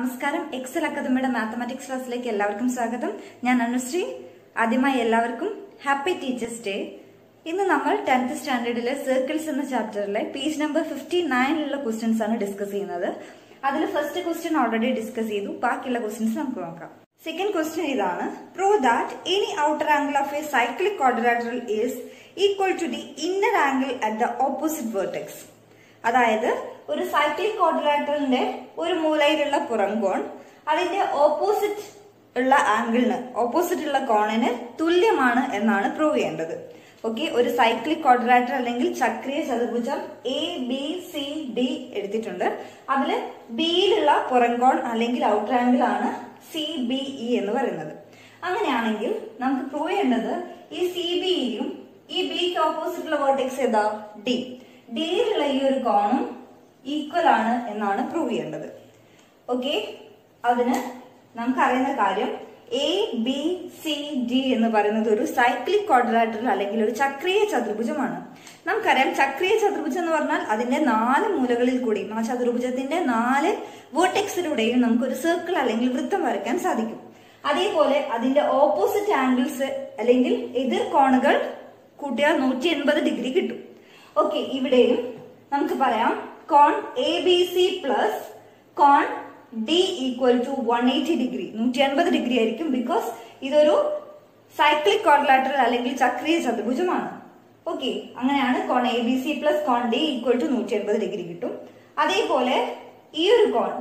നമസ്കാരം എക്സൽ അക്കാദമിയുടെ മാത്തമാറ്റിക്സ് ക്ലാസ്സിലേക്ക് എല്ലാവർക്കും സ്വാഗതം ഞാൻ അനുശ്രീ ആദ്യമായി എല്ലാവർക്കും ഹാപ്പി ടീച്ചേഴ്സ് ഡേ ഇന്ന് നമ്മൾ ടെൻത്ത് സ്റ്റാൻഡേർഡിലെ സർക്കിൾസ് എന്ന ചാപ്റ്ററിലെ പേജ് നമ്പർ ഫിഫ്റ്റി നയനിലുള്ള ക്വസ്റ്റ്യൻസ് ആണ് ഡിസ്കസ് ചെയ്യുന്നത് അതിൽ ഫസ്റ്റ് ക്വസ്റ്റ്യൻ ഓൾറെഡി ഡിസ്കസ് ചെയ്തു ബാക്കിയുള്ള ക്വസ്റ്റ്യൻസ് നമുക്ക് നോക്കാം സെക്കൻഡ് ക്വസ്റ്റ്യൻ ഇതാണ് prove that any outer angle of a cyclic quadrilateral is equal to the inner angle at the opposite vertex അതായത് ഒരു സൈക്ലിക് ക്വാഡ്രിലാറ്ററലിന്റെ ഒരു മൂലയിലുള്ള പുറംകോൺ അതിന്റെ ഓപ്പോസിറ്റ് ഉള്ള ആംഗിളിന് ഓപ്പോസിറ്റ് ഉള്ള കോണിന് തുല്യമാണ് എന്നാണ് പ്രൂവ് ചെയ്യേണ്ടത് ഓക്കെ ഒരു സൈക്ലിക് ക്വാഡ്രിലാറ്റർ അല്ലെങ്കിൽ ചക്രീയ ചതുർഭുജം എ ബി സി ഡി എടുത്തിട്ടുണ്ട് അതിൽ ബിയിലുള്ള പുറംകോൺ അല്ലെങ്കിൽ ഔട്ടർ ആംഗിൾ ആണ് സി ബി ഇ എന്ന് പറയുന്നത് അങ്ങനെയാണെങ്കിൽ നമുക്ക് പ്രൂവ് ചെയ്യേണ്ടത് ഈ സി ബിയും ഈ ബിക്ക് ഓപ്പോസിറ്റ് ഉള്ള വേർട്ടെക്സ് ഏതാ ഡി ഡിയിലുള്ള ഈ ഒരു കോണും ഈക്വൽ ആണ് എന്നാണ് പ്രൂവ് ചെയ്യേണ്ടത് ഓക്കെ അതിന് നമുക്കറിയുന്ന കാര്യം എ ബി സി ഡി എന്ന് പറയുന്നത് ഒരു സൈക്ലിക് ക്വാഡ്രാറ്ററൽ അല്ലെങ്കിൽ ഒരു ചക്രീയ ചതുർഭുജമാണ് നമുക്കറിയാം ചക്രീയ ചതുർഭുജം എന്ന് പറഞ്ഞാൽ അതിന്റെ നാല് മൂലകളിൽ കൂടിയും ആ ചതുർഭുജത്തിന്റെ നാല് വേർട്ടെക്സിലൂടെയും നമുക്ക് ഒരു സർക്കിൾ അല്ലെങ്കിൽ വൃത്തം വരയ്ക്കാൻ സാധിക്കും അതേപോലെ അതിന്റെ ഓപ്പോസിറ്റ് ആംഗിൾസ് അല്ലെങ്കിൽ എതിർ കോണുകൾ കൂട്ടിയാൽ നൂറ്റി എൺപത് ഡിഗ്രി കിട്ടും ഓക്കെ ഇവിടെയും നമുക്ക് പറയാം കോൺ എ ബി സി പ്ലസ് കോൺ D equal to one eighty degree നൂറ്റി അൻപത് ഡിഗ്രി ആയിരിക്കും ബിക്കോസ് ഇതൊരു സൈക്ലിക് ക്വാഡ്രിലാറ്ററൽ അല്ലെങ്കിൽ ചക്രീയ ചതുർഭുജമാണ് ഓക്കെ അങ്ങനെയാണ് കോൺ എ ബി സി പ്ലസ് കോൺ ഡി ഈക്വൽ ടു നൂറ്റി അൻപത് ഡിഗ്രി കിട്ടും അതേപോലെ ഈ ഒരു കോൺ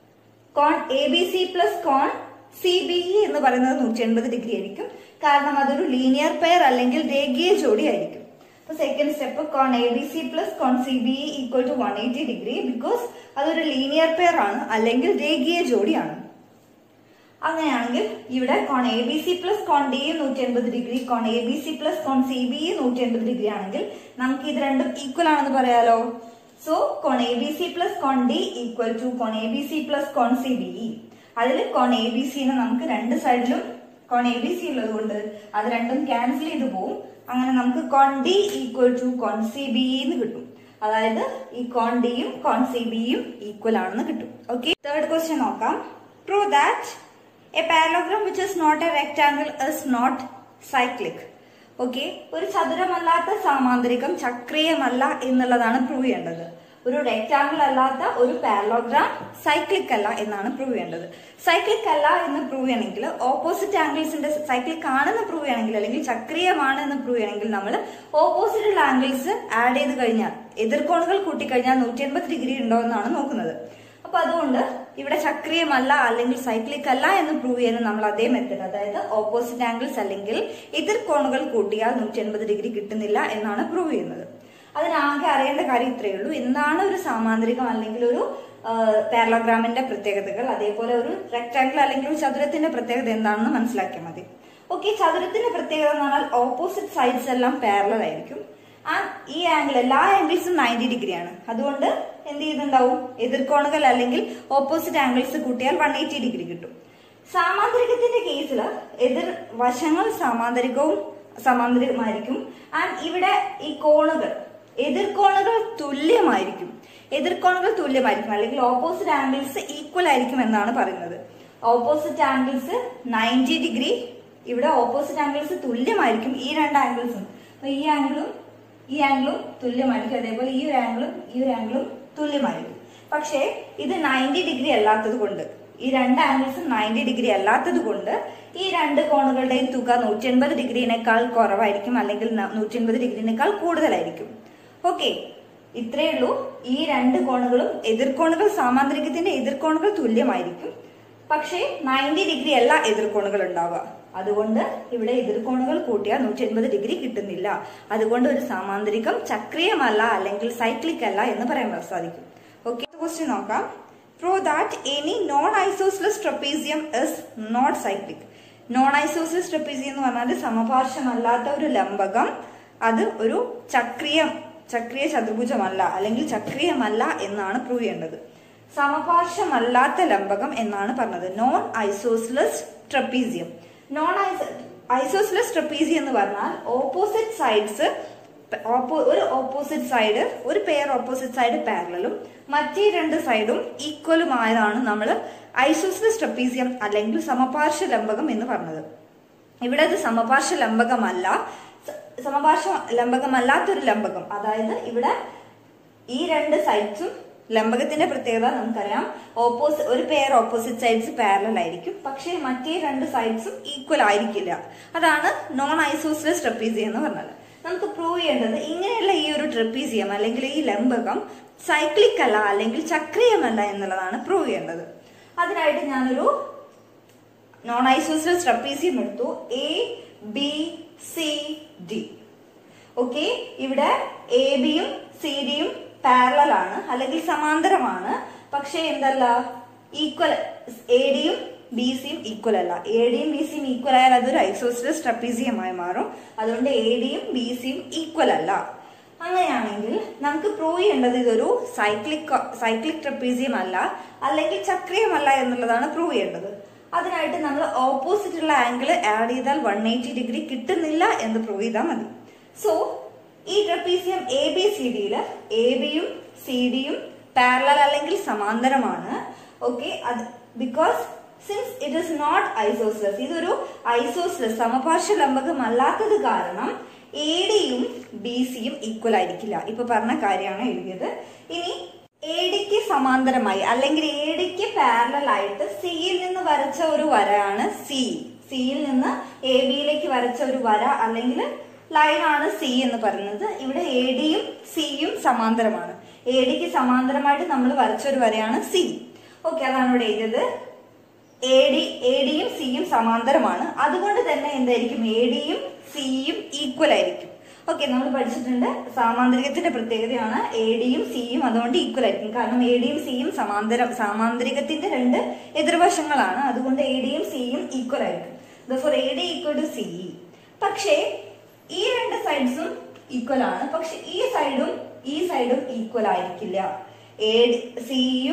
കോൺ എ ബി സി പ്ലസ് കോൺ സി ബി ഇ എന്ന് പറയുന്നത് നൂറ്റി എൺപത് ഡിഗ്രി ആയിരിക്കും കാരണം അതൊരു ലീനിയർ പെയർ അല്ലെങ്കിൽ രേഖീയ ജോഡി ആയിരിക്കും അപ്പൊ സെക്കൻഡ് സ്റ്റെപ്പ് കോൺ എ ബി സി പ്ലസ് കോൺ C B E equal to one eighty degree because അതൊരു ലീനിയർ പെയർ ആണ് അല്ലെങ്കിൽ രേഖീയ ജോഡിയാണ് അങ്ങനെയാണെങ്കിൽ ഇവിടെ കോൺ എ ബി സി പ്ലസ് കോൺ ഡി നൂറ്റി എൺപത് ഡിഗ്രി കോൺ എ ബി സി പ്ലസ് കോൺ സി ബി നൂറ്റി എൺപത് ഡിഗ്രി ആണെങ്കിൽ നമുക്ക് ഇത് രണ്ടും ഈക്വൽ ആണെന്ന് പറയാലോ സോ കോൺ എ ബി സി പ്ലസ് കോൺ ഡി ഈക്വൽ ടു കോൺ എ ബി സി പ്ലസ് കോൺ സി ബി ഇ അതിൽ കോൺ എ ബി സിനെ നമുക്ക് രണ്ട് സൈഡിലും കോൺ എ ബി സി ഉള്ളത് കൊണ്ട് അത് രണ്ടും ക്യാൻസൽ ചെയ്ത് പോവും അങ്ങനെ നമുക്ക് കോൺ ഡി ഈക്വൽ ടു കോൺ സി ബി എന്ന് കിട്ടും അതായത് ഈ കോൺ ഡിയും കോൺ സി ബിയും ഈക്വൽ ആണെന്ന് കിട്ടും ഓക്കെ തേർഡ് ക്വസ്റ്റ്യൻ നോക്കാം prove that a parallelogram which is not a rectangle is not cyclic okay ഒരു ചതുരമല്ലാത്ത സാമാന്തരികം ചക്രീയമല്ല എന്നുള്ളതാണ് പ്രൂവ് ചെയ്യേണ്ടത് ഒരു റെക്ടാംഗിൾ അല്ലാത്ത ഒരു പാരലോഗ്രാം സൈക്ലിക് അല്ല എന്നാണ് പ്രൂവ് ചെയ്യേണ്ടത് സൈക്ലിക് അല്ല എന്ന് പ്രൂവ് ചെയ്യണമെങ്കിൽ ഓപ്പോസിറ്റ് ആംഗിൾസിന്റെ സൈക്ലിക് ആണെന്ന് പ്രൂവ് ചെയ്യണമെങ്കിൽ അല്ലെങ്കിൽ ചക്രീയമാണ് എന്ന് പ്രൂവ് ചെയ്യണമെങ്കിൽ നമ്മൾ ഓപ്പോസിറ്റുള്ള ആംഗിൾസ് ആഡ് ചെയ്ത് കഴിഞ്ഞാൽ എതിർക്കോണുകൾ കൂട്ടിക്കഴിഞ്ഞാൽ നൂറ്റി എൺപത് ഡിഗ്രി ഉണ്ടോ എന്നാണ് നോക്കുന്നത് അപ്പൊ അതുകൊണ്ട് ഇവിടെ ചക്രീയമല്ല അല്ലെങ്കിൽ സൈക്ലിക് അല്ല എന്ന് പ്രൂവ് ചെയ്യാൻ നമ്മൾ അതേ മെത്തഡ് അതായത് ഓപ്പോസിറ്റ് ആംഗിൾസ് അല്ലെങ്കിൽ എതിർക്കോണുകൾ കൂട്ടിയാൽ നൂറ്റി എൺപത് ഡിഗ്രി കിട്ടുന്നില്ല എന്നാണ് പ്രൂവ് ചെയ്യുന്നത് അതിനാകെ അറിയേണ്ട കാര്യം ഇത്രയേ ഉള്ളൂ എന്താണ് ഒരു സാമാന്തരികം അല്ലെങ്കിൽ ഒരു പാരലോഗ്രാമിന്റെ പ്രത്യേകതകൾ അതേപോലെ ഒരു റെക്ടാംഗിൾ അല്ലെങ്കിൽ ഒരു ചതുരത്തിന്റെ പ്രത്യേകത എന്താണെന്ന് മനസ്സിലാക്കിയാൽ മതി ഓക്കെ ചതുരത്തിന്റെ പ്രത്യേകത എന്ന് പറഞ്ഞാൽ ഓപ്പോസിറ്റ് സൈഡ്സ് എല്ലാം പാരലൽ ആയിരിക്കും ആ ഈ ആംഗിൾ എല്ലാ ആംഗിൾസും നയൻറ്റി ഡിഗ്രിയാണ് അതുകൊണ്ട് എന്ത് ചെയ്തിട്ടുണ്ടാവും എതിർക്കോണുകൾ അല്ലെങ്കിൽ ഓപ്പോസിറ്റ് ആംഗിൾസ് കൂട്ടിയാൽ വൺ എയ്റ്റി ഡിഗ്രി കിട്ടും സാമാന്തരികത്തിന്റെ കേസിൽ എതിർ വശങ്ങൾ സാമാന്തരികവും സമാന്തരികമായിരിക്കും ആൻഡ് ഇവിടെ ഈ കോണുകൾ എതിർക്കോണുകൾ തുല്യമായിരിക്കും എതിർക്കോണുകൾ തുല്യമായിരിക്കും അല്ലെങ്കിൽ ഓപ്പോസിറ്റ് ആംഗിൾസ് ഈക്വൽ ആയിരിക്കും എന്നാണ് പറയുന്നത് ഓപ്പോസിറ്റ് ആംഗിൾസ് നയൻറ്റി ഡിഗ്രി ഇവിടെ ഓപ്പോസിറ്റ് ആംഗിൾസ് തുല്യമായിരിക്കും ഈ രണ്ട് ആംഗിൾസും അപ്പൊ ഈ ആംഗിളും ഈ ആംഗിളും തുല്യമായിരിക്കും അതേപോലെ ഈ ഒരു ആംഗിളും ഈ ഒരു ആംഗിളും തുല്യമായിരിക്കും പക്ഷേ ഇത് നയൻറ്റി ഡിഗ്രി അല്ലാത്തത് കൊണ്ട് ഈ രണ്ട് ആംഗിൾസും നയൻറ്റി ഡിഗ്രി അല്ലാത്തത് കൊണ്ട് ഈ രണ്ട് കോണുകളുടെയും തുക നൂറ്റി എൺപത് ഡിഗ്രിനേക്കാൾ കുറവായിരിക്കും അല്ലെങ്കിൽ നൂറ്റി എൺപത് ഡിഗ്രിനേക്കാൾ കൂടുതലായിരിക്കും ഓക്കെ ഇത്രയേ ഉള്ളൂ ഈ രണ്ട് കോണുകളും എതിർക്കോണുകൾ സാമാന്തരികത്തിന്റെ എതിർക്കോണുകൾ തുല്യമായിരിക്കും പക്ഷേ നയൻറ്റി ഡിഗ്രി അല്ല എതിർക്കോണുകൾ ഉണ്ടാവുക അതുകൊണ്ട് ഇവിടെ എതിർക്കോണുകൾ കൂട്ടിയാൽ നൂറ്റി എൺപത് ഡിഗ്രി കിട്ടുന്നില്ല അതുകൊണ്ട് ഒരു സാമാന്തരികം ചക്രീയമല്ല അല്ലെങ്കിൽ സൈക്ലിക് അല്ല എന്ന് പറയാൻ സാധിക്കും ഓക്കെ ക്വസ്റ്റ്യൻ നോക്കാം prove that any non isosceles trapezium is not cyclic non isosceles trapezium എന്ന് പറഞ്ഞാൽ സമപാർശ്വമല്ലാത്ത ഒരു ലംബകം അത് ഒരു ചക്രീയം ചക്രീയ ചതുർഭുജമല്ല അല്ലെങ്കിൽ ചക്രീയമല്ല എന്നാണ് പ്രൂവ് ചെയ്യേണ്ടത് സമപാർശ്വമല്ലാത്ത ലംബകം എന്നാണ് പറഞ്ഞത് non isosceles trapezium non isosceles trapezium എന്ന് പറഞ്ഞാൽ ഓപ്പോസിറ്റ് സൈഡ്സ് ഒരു ഓപ്പോസിറ്റ് സൈഡ് ഒരു പെയർ ഓപ്പോസിറ്റ് സൈഡ് പാരലും മറ്റേ രണ്ട് സൈഡും ഈക്വലും ആയതാണ് നമ്മൾ ഐസോസിലസ് ട്രപ്പീസിയം അല്ലെങ്കിൽ സമപാർശ്വ ലംബകം എന്ന് പറഞ്ഞത് ഇവിടെ അത് സമപാർശ്വ ലംബകമല്ല സ- സമപാർശ്വ ലംബകമല്ലാത്തൊരു ലംബകം അതായത് ഇവിടെ ഈ രണ്ട് സൈഡ്സും ലംബകത്തിന്റെ പ്രത്യേകത നമുക്കറിയാം ഓപ്പോസിറ്റ് ഒരു പെയർ ഓപ്പോസിറ്റ് സൈഡ്സ് പാരലൽ ആയിരിക്കും പക്ഷേ മറ്റേ രണ്ട് സൈഡ്സും ഈക്വൽ ആയിരിക്കില്ല അതാണ് നോൺ ഐസോസിലസ് ട്രപ്പീസിയം എന്ന് പറഞ്ഞത് നമുക്ക് പ്രൂവ് ചെയ്യേണ്ടത് ഇങ്ങനെയുള്ള ഈ ഒരു ട്രപ്പീസിയം അല്ലെങ്കിൽ ഈ ലംബകം സൈക്ലിക് അല്ല അല്ലെങ്കിൽ ചക്രീയമല്ല എന്നുള്ളതാണ് പ്രൂവ് ചെയ്യേണ്ടത് അതിനായിട്ട് ഞാനൊരു നോൺ ഐസോസിലസ് ട്രപ്പീസിയം എടുത്തു A B C D okay ഇവിടെ എ ബിയും സി ഡിയും പാരലൽ ആണ് അല്ലെങ്കിൽ സമാന്തരമാണ് പക്ഷേ എന്തല്ല ഈക്വൽ എ ഡിയും ബി സിയും ഈക്വൽ അല്ല എ ഡിയും ബി സിയും ഈക്വൽ ആയാൽ അതൊരു ഐസോസിലസ് ട്രപ്പീസിയമായി മാറും അതുകൊണ്ട് എ ഡിയും ബി സിയും ഈക്വൽ അല്ല അങ്ങനെയാണെങ്കിൽ നമുക്ക് പ്രൂവ് ചെയ്യേണ്ടത് ഇതൊരു സൈക്ലിക് സൈക്ലിക് ട്രപ്പീസിയം അല്ല അല്ലെങ്കിൽ ചക്രീയമല്ല എന്നുള്ളതാണ് പ്രൂവ് ചെയ്യേണ്ടത് അതിനായിട്ട് നമ്മൾ ഓപ്പോസിറ്റ് ഉള്ള ആംഗിൾ ആഡ് ചെയ്താൽ വൺ എയ്റ്റി ഡിഗ്രി കിട്ടുന്നില്ല എന്ന് പ്രൂവ് ചെയ്താൽ മതി സോ ഈ ട്രപ്പീസിയം എ ബി സി ഡിയില് എ ബിയും സി ഡിയും പാരലൽ അല്ലെങ്കിൽ സമാന്തരമാണ് ഓക്കെ അത് because since it is not isosceles ഇതൊരു ഐസോസ്ലസ് സമപാർശ്വ ലംബകം അല്ലാത്തത് കാരണം എ ഡിയും ബി സിയും ഈക്വൽ ആയിരിക്കില്ല ഇപ്പൊ പറഞ്ഞ കാര്യമാണ് എഴുതിയത് ഇനി എ ഡിക്ക് സമാന്തരമായി അല്ലെങ്കിൽ എ ഡിക്ക് പാരലൽ ആയിട്ട് സിയിൽ നിന്ന് വരച്ച ഒരു വരയാണ് സി സിയിൽ നിന്ന് എ ബിയിലേക്ക് വരച്ച ഒരു വര അല്ലെങ്കിൽ ലൈൻ ആണ് സി എന്ന് പറയുന്നത് ഇവിടെ എ ഡിയും സിയും സമാന്തരമാണ് എ ഡിക്ക് സമാന്തരമായിട്ട് നമ്മൾ വരച്ച ഒരു വരയാണ് സി ഓക്കെ അതാണ് ഇവിടെ എഴുതിയത് എ ഡി എ ഡിയും സിയും സമാന്തരമാണ് അതുകൊണ്ട് തന്നെ എന്തായിരിക്കും എ ഡിയും സിയും ഈക്വൽ ആയിരിക്കും ഓക്കെ നമ്മൾ പഠിച്ചിട്ടുണ്ട് സാമാന്തരികത്തിന്റെ പ്രത്യേകതയാണ് എ ഡിയും സിയും അതുകൊണ്ട് ഈക്വൽ ആയിരിക്കും കാരണം എ ഡിയും സിയും സമാന്തരം സാമാന്തരികത്തിന്റെ രണ്ട് എതിർവശങ്ങളാണ് അതുകൊണ്ട് എ ഡിയും സിയും ഈക്വൽ ആയിരിക്കും for A D equal to C പക്ഷേ ഈ രണ്ട് സൈഡ്സും ഈക്വൽ ആണ് പക്ഷെ ഈ സൈഡും ഈ സൈഡും ഈക്വൽ ആയിരിക്കില്ല എ സിയും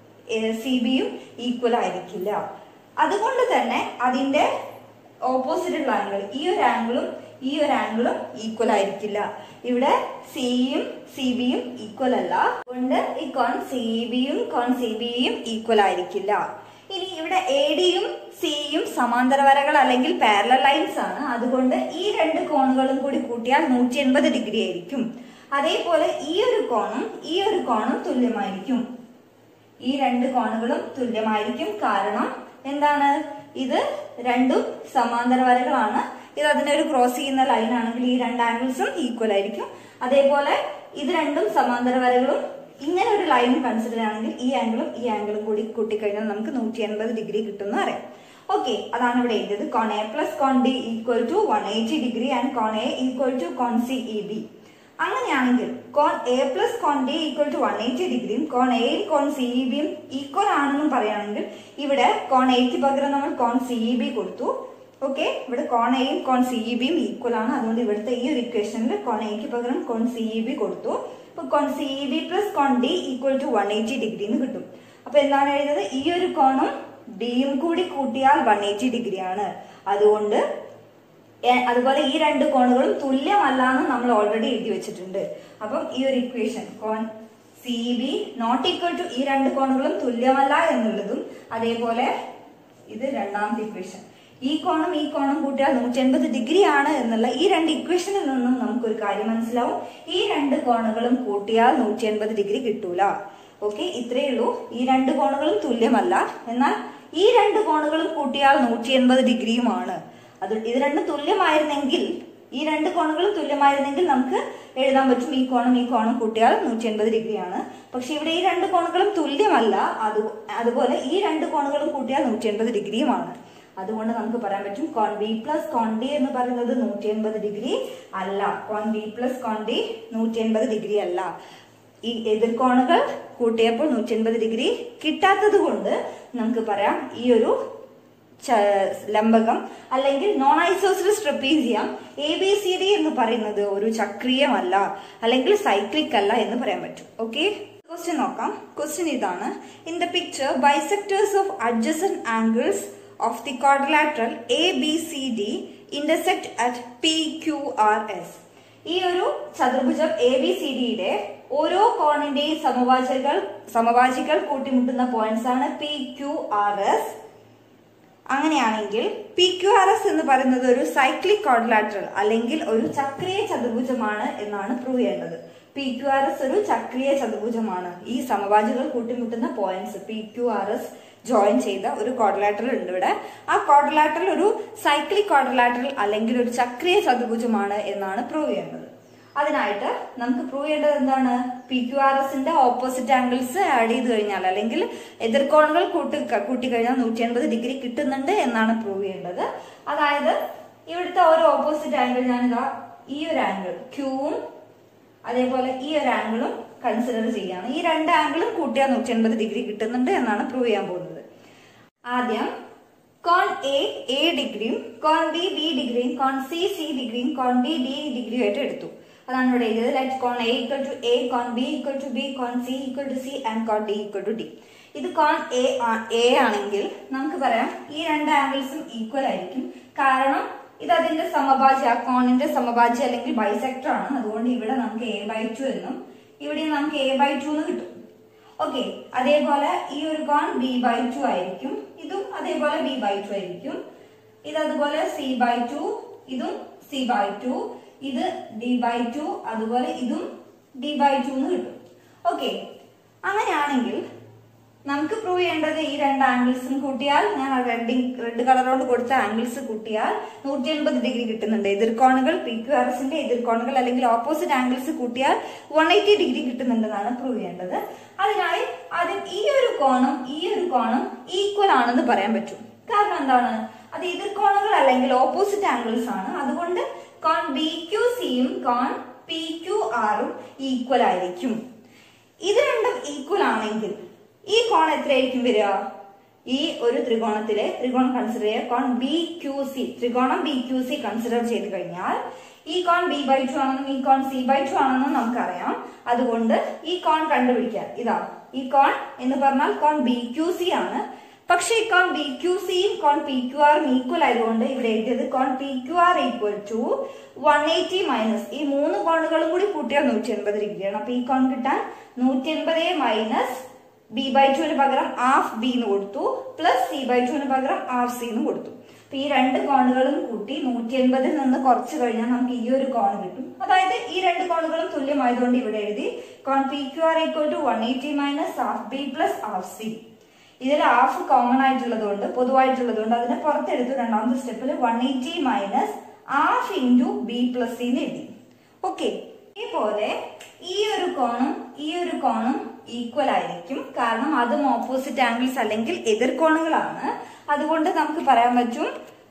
സി ബിയും ഈക്വൽ ആയിരിക്കില്ല അതുകൊണ്ട് തന്നെ അതിന്റെ ഓപ്പോസിറ്റ് ഉള്ള ആംഗിൾ ഈ ഒരു ആംഗിളും ഈ ഒരു ആംഗിളും ഈക്വൽ ആയിരിക്കില്ല ഇവിടെ സിയും സി ബിയും ഈക്വൽ അല്ല അതുകൊണ്ട് ഈ കോൺ സി ബിയും കോൺ സി ബിയും ഈക്വൽ ആയിരിക്കില്ല ഇനി ഇവിടെ എ ഡിയും സിയും സമാന്തര വരകൾ അല്ലെങ്കിൽ പാരലൽ ലൈൻസ് ആണ് അതുകൊണ്ട് ഈ രണ്ട് കോണുകളും കൂടി കൂട്ടിയാൽ നൂറ്റി എൺപത് ഡിഗ്രി ആയിരിക്കും അതേപോലെ ഈ ഒരു കോണും ഈ ഒരു കോണും തുല്യമായിരിക്കും ഈ രണ്ട് കോണുകളും തുല്യമായിരിക്കും കാരണം എന്താണ് ഇത് രണ്ടും സമാന്തര വരകളാണ് ഇത് അതിനെ ഒരു ക്രോസ് ചെയ്യുന്ന ലൈൻ ആണെങ്കിൽ ഈ രണ്ട് ആംഗിൾസും ഈക്വൽ ആയിരിക്കും അതേപോലെ ഇത് രണ്ടും സമാന്തര വരകളും ഇങ്ങനെ ഒരു ലൈൻ കൺസിഡർ ആണെങ്കിൽ ഈ ആംഗിളും ഈ ആംഗിളും കൂടി കൂട്ടിക്കഴിഞ്ഞാൽ നമുക്ക് നൂറ്റി എൺപത് ഡിഗ്രി കിട്ടുമെന്ന് അറിയാം ഓക്കെ അതാണ് ഇവിടെ എഴുതിയത് കോൺ എ പ്ലസ് കോൺ D equal to one eighty degree and കോൺ എ ഈക്വൽ ടു കോൺ സി ഇ ഡി അങ്ങനെയാണെങ്കിൽ കോൺ എ പ്ലസ് കോൺ D equal to one eighty ഡിഗ്രിയും കോൺ എയും കോൺ സി ഇ ബിയും ഈക്വൽ ആണെന്നും പറയുകയാണെങ്കിൽ ഇവിടെ കോൺ എയ്ക്ക് പകരം നമ്മൾ കോൺ സി ഇ ബി കൊടുത്തു ഓക്കെ ഇവിടെ കോൺ എയും കോൺ സി ഇ ബിയും ഈക്വൽ ആണ് അതുകൊണ്ട് ഇവിടുത്തെ ഈ ഒരു ഇക്വേഷനിൽ കോൺ എക്ക് പകരം കോൺ സി ഇ ബി കൊടുത്തു അപ്പൊ കോൺ സി ഇ ബി പ്ലസ് കോൺ D equal to one eighty degree എന്ന് കിട്ടും അപ്പൊ എന്താണ് എഴുതുന്നത് ഈ ഒരു കോണും ഡിയും കൂടി കൂട്ടിയാൽ വൺ എയ്റ്റി ഡിഗ്രി ആണ് അതുകൊണ്ട് എ- അതുപോലെ ഈ രണ്ട് കോണുകളും തുല്യമല്ല എന്ന് നമ്മൾ ഓൾറെഡി എഴുതി വെച്ചിട്ടുണ്ട് അപ്പം ഈ ഒരു ഇക്വേഷൻ കോൺ C B not equal to ഈ രണ്ട് കോണുകളും തുല്യമല്ല എന്നുള്ളതും അതേപോലെ ഇത് രണ്ടാമത്തെ ഇക്വേഷൻ ഈ കോണും ഈ കോണും കൂട്ടിയാൽ നൂറ്റി എൺപത് ഡിഗ്രി ആണ് എന്നുള്ള ഈ രണ്ട് ഇക്വേഷനിൽ നിന്നും നമുക്കൊരു കാര്യം മനസ്സിലാവും ഈ രണ്ട് കോണുകളും കൂട്ടിയാൽ നൂറ്റി എൺപത് ഡിഗ്രി കിട്ടൂല ഓക്കെ ഇത്രയേ ഉള്ളൂ ഈ രണ്ട് കോണുകളും തുല്യമല്ല എന്നാൽ ഈ രണ്ട് കോണുകളും കൂട്ടിയാൽ നൂറ്റി എൺപത് ഡിഗ്രിയുമാണ് അത് ഇത് രണ്ടും തുല്യമായിരുന്നെങ്കിൽ ഈ രണ്ട് കോണുകളും തുല്യമായിരുന്നെങ്കിൽ നമുക്ക് എഴുതാൻ പറ്റും ഈ കോണും ഈ കോണും കൂട്ടിയാൽ നൂറ്റി എൺപത് ഡിഗ്രിയാണ് പക്ഷെ ഇവിടെ ഈ രണ്ട് കോണുകളും തുല്യമല്ല അത് അതുപോലെ ഈ രണ്ട് കോണുകളും കൂട്ടിയാൽ നൂറ്റി എൺപത് ഡിഗ്രിയുമാണ് അതുകൊണ്ട് നമുക്ക് പറയാൻ പറ്റും കോൺ ബി പ്ലസ് കോൺ ഡി എന്ന് പറയുന്നത് നൂറ്റി എൺപത് ഡിഗ്രി അല്ല കോൺ ബി പ്ലസ് കോൺ ഡി നൂറ്റി എൺപത് ഡിഗ്രി അല്ല ഈ എതിർകോണുകൾ കൂട്ടിയപ്പോൾ നൂറ്റി എൺപത് ഡിഗ്രി കിട്ടാത്തത് കൊണ്ട് നമുക്ക് പറയാം ഈ ഒരു ച- ലംബകം അല്ലെങ്കിൽ non isosceles trapezium A B C D എന്ന് പറയുന്നത് ഒരു ചക്രീയമല്ല അല്ലെങ്കിൽ സൈക്ലിക് അല്ല എന്ന് പറയാൻ പറ്റും ഓക്കെ ക്വസ്റ്റ്യൻ നോക്കാം ക്വസ്റ്റ്യൻ ഇതാണ് in the picture bisectors of adjacent angles of the quadrilateral A B C D intersect at P Q R S ഈ ഒരു ചതുർഭുജം എ ബി സി ഡിയുടെ ഓരോ കോണിന്റെയും സമവാചികൾ സമവാചികൾ കൂട്ടിമുട്ടുന്ന പോയിന്റ്സ് ആണ് പി ക്യു ആർ എസ് അങ്ങനെയാണെങ്കിൽ പി ക്യു ആർ എസ് എന്ന് പറയുന്നത് ഒരു സൈക്ലിക് ക്വാഡ്രിലാറ്ററൽ അല്ലെങ്കിൽ ഒരു ചക്രീയ ചതുർഭുജമാണ് എന്നാണ് പ്രൂവ് ചെയ്യേണ്ടത് പി ക്യു ആർ എസ് ഒരു ചക്രീയ ചതുർഭുജമാണ് ഈ സമവാചികൾ കൂട്ടിമുട്ടുന്ന points P Q R S join ചെയ്ത ഒരു ക്വാഡ്രിലാറ്ററൽ ഉണ്ട് ഇവിടെ ആ ക്വാഡ്രിലാറ്ററൽ ഒരു സൈക്ലിക് ക്വാഡ്രിലാറ്ററൽ അല്ലെങ്കിൽ ഒരു ചക്രീയ ചതുർഭുജമാണ് എന്നാണ് പ്രൂവ് ചെയ്യേണ്ടത് അതിനായിട്ട് നമുക്ക് പ്രൂവ് ചെയ്യേണ്ടത് എന്താണ് പി ക്യു ആർ എസിന്റെ ഓപ്പോസിറ്റ് ആംഗിൾസ് ആഡ് ചെയ്ത് കഴിഞ്ഞാൽ അല്ലെങ്കിൽ എതിർക്കോണുകൾ കൂട്ടി കൂട്ടി കഴിഞ്ഞാൽ നൂറ്റി അൻപത് ഡിഗ്രി കിട്ടുന്നുണ്ട് എന്നാണ് പ്രൂവ് ചെയ്യേണ്ടത് അതായത് ഇവിടുത്തെ ഒരു ഓപ്പോസിറ്റ് ആംഗിൾ ഞാനിതാ ഈ ഒരു ആംഗിൾ ക്യൂവും അതേപോലെ ഈ ഒരു ആംഗിളും കൺസിഡർ ചെയ്യാണ് ഈ രണ്ട് ആംഗിളും കൂട്ടിയാൽ നൂറ്റി അൻപത് ഡിഗ്രി കിട്ടുന്നുണ്ട് എന്നാണ് പ്രൂവ് ചെയ്യാൻ പോകുന്നത് ആദ്യം കോൺ എ എ ഡിഗ്രിയും കോൺ ബി ബി ഡിഗ്രിയും കോൺ സി സി ഡിഗ്രിയും കോൺ ഡി ഡി ഡിഗ്രിയും ആയിട്ട് എടുത്തു അതാണ് ഇവിടെ എഴുതിയത് ലൈറ്റ് കോൺ എ ഈക്വൽ ടു എ കോൺ ബി ഈക്വൽ ടു ബി കോൺ C equal to C and കോൺ ഡി ഈക്വൽ ടു ഡി ഇത് കോൺ എ എ ആണെങ്കിൽ നമുക്ക് പറയാം ഈ രണ്ട് ആംഗിൾസും ഈക്വൽ ആയിരിക്കും കാരണം ഇത് അതിന്റെ സമഭാജി ആ കോണിന്റെ സമഭാജി അല്ലെങ്കിൽ ബൈസെക്ടർ ആണ് അതുകൊണ്ട് ഇവിടെ നമുക്ക് എ ബൈ ടു എന്നും ഇവിടെ നമുക്ക് എ ബൈ ടു എന്ന് കിട്ടും ഓക്കെ അതേപോലെ ഈ ഒരു കോൺ ബി ബൈ ടു ആയിരിക്കും ഇതും അതേപോലെ ബി ബൈ ടു ആയിരിക്കും ഇത് അതുപോലെ സി ബൈ ടു ഇതും സി ബൈ ടു ഇത് ഡി ബൈ ടു അതുപോലെ ഇതും ഡി ബൈ ടു എന്ന് കിട്ടും ഓക്കെ അങ്ങനെയാണെങ്കിൽ നമുക്ക് പ്രൂവ് ചെയ്യേണ്ടത് ഈ രണ്ട് ആംഗിൾസും കൂട്ടിയാൽ ഞാൻ റെഡ് റെഡ് കളർ കൊണ്ട് കൊടുത്ത ആംഗിൾസ് കൂട്ടിയാൽ നൂറ്റി എൺപത് ഡിഗ്രി കിട്ടുന്നുണ്ട് എതിർക്കോണുകൾ പി ക്യു ആർ എസിന്റെ എതിർക്കോണുകൾ അല്ലെങ്കിൽ ഓപ്പോസിറ്റ് ആംഗിൾസ് കൂട്ടിയാൽ വൺ എയ്റ്റി ഡിഗ്രി കിട്ടുന്നുണ്ടെന്നാണ് പ്രൂവ് ചെയ്യേണ്ടത് അതിനായി ആദ്യം ഈ ഒരു കോണും ഈ ഒരു കോണും ഈക്വൽ ആണെന്ന് പറയാൻ പറ്റും കാരണം എന്താണ് അത് എതിർക്കോണുകൾ അല്ലെങ്കിൽ ഓപ്പോസിറ്റ് ആംഗിൾസ് ആണ് അതുകൊണ്ട് കോൺ ബി ക്യു സിയും കോൺ പി ക്യു ആറും ഈക്വൽ ആയിരിക്കും ഇത് രണ്ടും ഈക്വൽ ആണെങ്കിൽ ഈ കോൺ എത്രയായിരിക്കും വരിക ഈ ഒരു ത്രികോണത്തിലെ ത്രികോണം കൺസിഡർ ചെയ്യുക കോൺ ബി ക്യു സി ത്രികോണം ബി ക്യു സി കൺസിഡർ ചെയ്ത് കഴിഞ്ഞാൽ ഈ കോൺ ബി ബൈ ടു ആണെന്നും ഈ കോൺ സി ബൈ ടു ആണെന്നും നമുക്കറിയാം അതുകൊണ്ട് ഈ കോൺ കണ്ടുപിടിക്കാൻ ഇതാ ഈ കോൺ എന്ന് പറഞ്ഞാൽ കോൺ ബി ക്യു സി ആണ് പക്ഷേ ഈ കോൺ ബി ക്യു സിയും കോൺ പി ക്യു ആറും ഈക്വൽ ആയതുകൊണ്ട് ഇവിടെ എഴുതിയത് കോൺ P Q R equal to one eighty minus ഈ മൂന്ന് കോണുകളും കൂടി കൂട്ടിയാൽ നൂറ്റി എൺപത് ഡിഗ്രിയാണ് അപ്പൊ ഈ കോൺ കിട്ടാൻ നൂറ്റി എൺപത് മൈനസ് ബി ബൈ ടുവിന് പകരം ഹാഫ് ബി എന്ന് കൊടുത്തു പ്ലസ് സി ബൈ ടുവിന് പകരം ഹാഫ് സി എന്ന് കൊടുത്തു അപ്പൊ ഈ രണ്ട് കോണുകളും കൂട്ടി നൂറ്റി എൺപതിൽ നിന്ന് കുറച്ച് കഴിഞ്ഞാൽ നമുക്ക് ഈ ഒരു കോൺ കിട്ടും അതായത് ഈ രണ്ട് കോണുകളും തുല്യമായതുകൊണ്ട് ഇവിടെ എഴുതി കോൺ P Q R equal to one eighty minus half B plus half C ഇതിൽ ഹാഫ് കോമൺ ആയിട്ടുള്ളതുകൊണ്ട് പൊതുവായിട്ടുള്ളതുകൊണ്ട് അതിനെ പുറത്തെടുത്തു രണ്ടാമത്തെ സ്റ്റെപ്പിൽ one eighty minus half into B plus C എന്ന് എഴുതി ഓക്കെ ഇതേപോലെ ഈ ഒരു കോണും ഈ ഒരു കോണും ഈക്വൽ ആയിരിക്കും കാരണം അതും ഓപ്പോസിറ്റ് ആംഗിൾസ് അല്ലെങ്കിൽ എതിർകോണുകളാണ് അതുകൊണ്ട് നമുക്ക് പറയാൻ പറ്റും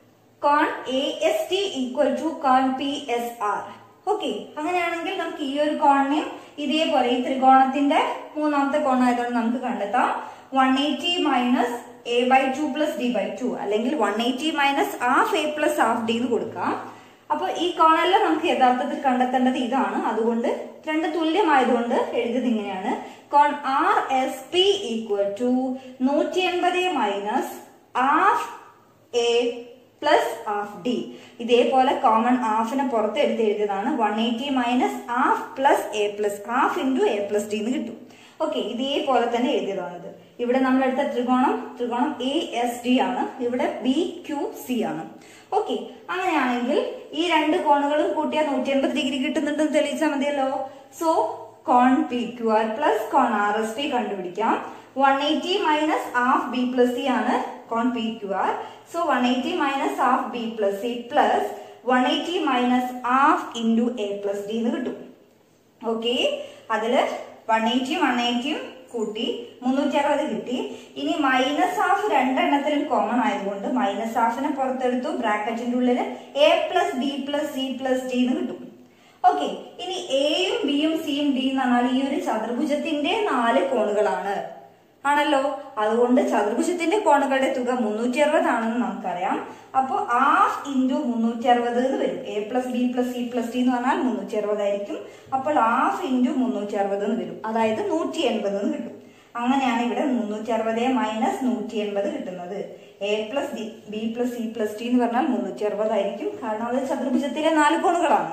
കോൺ A S T equal to കോൺ പി എസ് ആർ ഓക്കെ അങ്ങനെയാണെങ്കിൽ നമുക്ക് ഈ ഒരു കോണിനെയും ഇതേപോലെ ഈ ത്രികോണത്തിന്റെ മൂന്നാമത്തെ കോണായതുകൊണ്ട് നമുക്ക് കണ്ടെത്താം one eighty minus A by two plus D by two അല്ലെങ്കിൽ one eighty minus half A plus half D എന്ന് കൊടുക്കാം അപ്പൊ ഈ കോണെല്ലാം നമുക്ക് യഥാർത്ഥത്തിൽ കണ്ടെത്തേണ്ടത് ഇതാണ് അതുകൊണ്ട് രണ്ട് തുല്യമായതുകൊണ്ട് എഴുതിയത് ഇങ്ങനെയാണ് കോൺ R S P equal to നൂറ്റി എൺപത് minus half A plus half D ഇതേപോലെ കോമൺ ഹാഫിനെ പുറത്ത് എടുത്ത് എഴുതിയതാണ് one eighty minus half plus A plus half into A plus D എന്ന് കിട്ടും ഓക്കെ ഇതേപോലെ തന്നെ എഴുതിയതാണിത് ഇവിടെ നമ്മൾ എടുത്ത ത്രികോണം ത്രികോണം എ എസ് ഡി ആണ് ഇവിടെ ബി ക്യു സി ആണ് ഓക്കെ അങ്ങനെയാണെങ്കിൽ ഈ രണ്ട് കോണുകളും കൂട്ടിയാൽ നൂറ്റി എൺപത് ഡിഗ്രി കിട്ടുന്നുണ്ടെന്ന് തെളിയിച്ചാൽ മതിയല്ലോ സോ കോൺ പി ക്യു ആർ പ്ലസ് കോൺ ആർ എസ് പി കണ്ടുപിടിക്കാം one eighty minus half B plus C ആണ് കോൺ P Q R so one eighty minus half B plus C plus one eighty minus half into A plus D എന്ന് കിട്ടും okay അതില് one എയ്റ്റിയും one എയ്റ്റിയും കൂട്ടി മുന്നൂറ്റി അറുപത് കിട്ടി ഇനി മൈനസ് ഹാഫ് രണ്ടെണ്ണത്തിലും കോമൺ ആയതുകൊണ്ട് മൈനസ് ഹാഫിനെ പുറത്തെടുത്തു ബ്രാക്കറ്റിന്റെ ഉള്ളിൽ A plus B plus C plus D എന്ന് കിട്ടും ഓക്കെ ഇനി എയും ബിയും സിയും ഡി എന്ന് പറഞ്ഞാൽ ഈ ഒരു ചതുർഭുജത്തിന്റെ നാല് കോണുകളാണ് ആണല്ലോ അതുകൊണ്ട് ചതുർഭുജത്തിന്റെ കോണുകളുടെ തുക മുന്നൂറ്റി അറുപത് ആണെന്ന് നമുക്കറിയാം അപ്പോൾ ഹാഫ് ഇൻറ്റു മുന്നൂറ്റി അറുപത് എന്ന് വരും A plus B plus C plus D എന്ന് പറഞ്ഞാൽ മുന്നൂറ്റി അറുപതായിരിക്കും അപ്പോൾ ഹാഫ് ഇൻറ്റു മുന്നൂറ്റി അറുപത് എന്ന് വരും അതായത് നൂറ്റി എൺപത് എന്ന് കിട്ടും അങ്ങനെയാണ് ഇവിടെ മുന്നൂറ്റി അറുപത് മൈനസ് നൂറ്റി എൺപത് കിട്ടുന്നത് A plus D B plus C plus D എന്ന് പറഞ്ഞാൽ മുന്നൂറ്റി അറുപതായിരിക്കും കാരണം അത് ചതുർഭുജത്തിലെ നാല് കോണുകളാണ്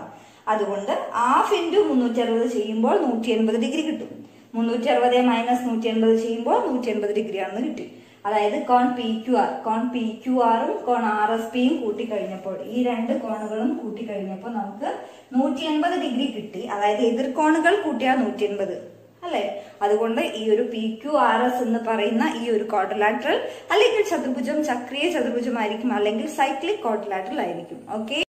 അതുകൊണ്ട് ഹാഫ് ഇൻറ്റു മുന്നൂറ്റി അറുപത് ചെയ്യുമ്പോൾ നൂറ്റി എൺപത് ഡിഗ്രി കിട്ടും മുന്നൂറ്റി അറുപത് മൈനസ് നൂറ്റി എൺപത് ചെയ്യുമ്പോൾ നൂറ്റി എൺപത് ഡിഗ്രി ആണെന്ന് കിട്ടി അതായത് കോൺ പി ക്യു ആർ കോൺ പി ക്യു ആറും കോൺ ആർ എസ് പിയും കൂട്ടി കഴിഞ്ഞപ്പോൾ ഈ രണ്ട് കോണുകളും കൂട്ടി കഴിഞ്ഞപ്പോൾ നമുക്ക് നൂറ്റി എൺപത് ഡിഗ്രി കിട്ടി അതായത് എതിർകോണുകൾ കൂട്ടിയാൽ നൂറ്റി എൺപത് അല്ലെ അതുകൊണ്ട് ഈ ഒരു പി ക്യു ആർ എസ് എന്ന് പറയുന്ന ഈ ഒരു ക്വാഡ്രിലാറ്ററൽ അല്ലെങ്കിൽ ചതുർഭുജം ചക്രീയ ചതുർഭുജം ആയിരിക്കും അല്ലെങ്കിൽ സൈക്ലിക് ക്വാഡ്രിലാറ്ററൽ ആയിരിക്കും ഓക്കെ